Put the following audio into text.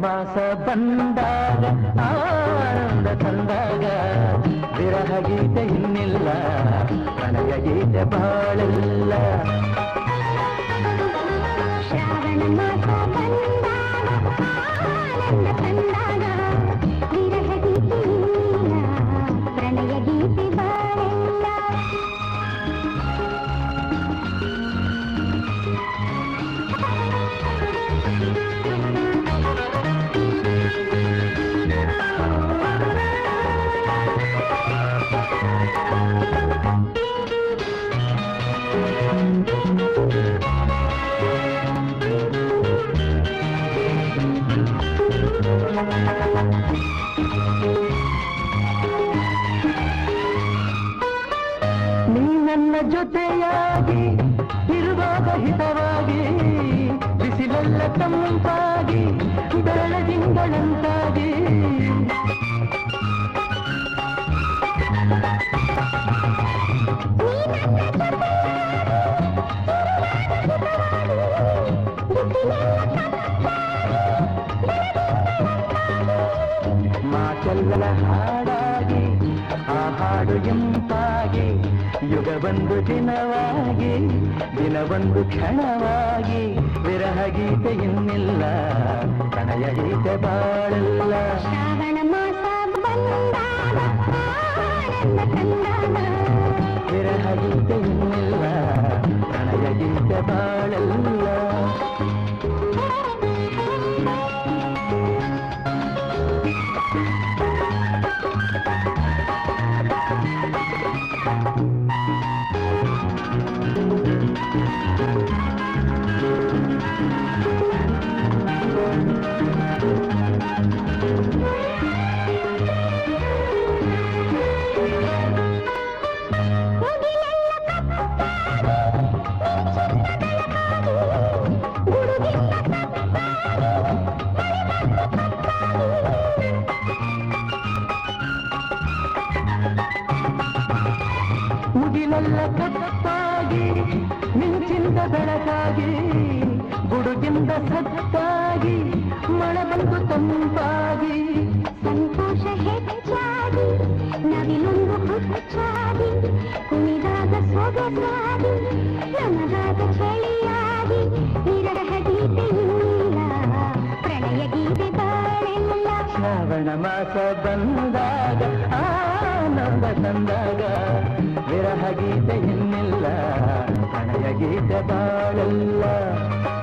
ಮಾಸ ಬಂದಾಗ ಆನಂದ ತಂದಾಗ ವಿರಹ ಗೀತೆ ಇನ್ನಿಲ್ಲ ಪ್ರಣಯ ಗೀತೆ ಬಾಳೆಲ್ಲ ಶ್ರಾವಣ ಮಾಸ ಬಂದಾಗ ಆನಂದ ತಂದಾಗ ವಿರಹ ಗೀತೆ ಇಲ್ಲ ಪ್ರಣಯ ಗೀತೆ ಬಾಳೆಲ್ಲ ನೀ ನನ್ನ ಜೊತೆಯಾಗಿ ಇರುವಾಗ ಹಿತವಾಗಿ ಬಿಸಿಲೆಲ್ಲ ತಂಪಾಗಿ ಬೆಳದಿಂಗಳಂತಾಗಿ ಮಾತೆಲ್ಲ ಹಾಡಾಗಿ ಆ ಹಾಡು ಎಂಪಾಗಿ ಯುಗವೊಂದು ದಿನವಾಗಿ ದಿನವೊಂದು ಕ್ಷಣವಾಗಿ ವಿರಹ ಗೀತೆ ಇನ್ನಿಲ್ಲ ಪ್ರಣಯ ಗೀತೆ ಬಾಳಲ್ಲ ಶ್ರಾವಣ ಮಾಸ ಬಂದಾಗ ಆನಂದ ತಂದಾಗ ವಿರಹ ಗೀತೆ ಇನ್ನಿಲ್ಲ ಪ್ರಣಯ ಗೀತೆ ಬಾಳಲ್ಲ ಮುಗಿಲೆಲ್ಲ ಕಪ್ಪಾಗಿ ಮಿಂಚಿಂದ ಬೆಳಕಾಗಿ ಗುಡುಗಿಂದ ಸತ್ತಾಗಿ ಮಳೆ ಬಂದು ತಂಪಾಗಿ ಸಂತೋಷ ಹೆಚ್ಚಾಗಿ ನವಿಲೊಂದು ಹುಚ್ಚಾಗಿ ಕುಣಿದಾಗ ಸೊಗಸಾಗಿ ನಮಗಾದ ಚಳಿಯಾಗಿ ವಿರಹ ಗೀತೆ ಇಲ್ಲ ಪ್ರಣಯ ಗೀತೆ ಬಾಳೆಲ್ಲ ಶ್ರಾವಣ ಮಾಸ ಬಂದಾಗ ಆನಂದ ತಂದಾಗ ವಿರಹ ಗೀತೆ ಇನ್ನಿಲ್ಲ ಪ್ರಣಯ ಗೀತೆ ಬಾಳಲ್ಲ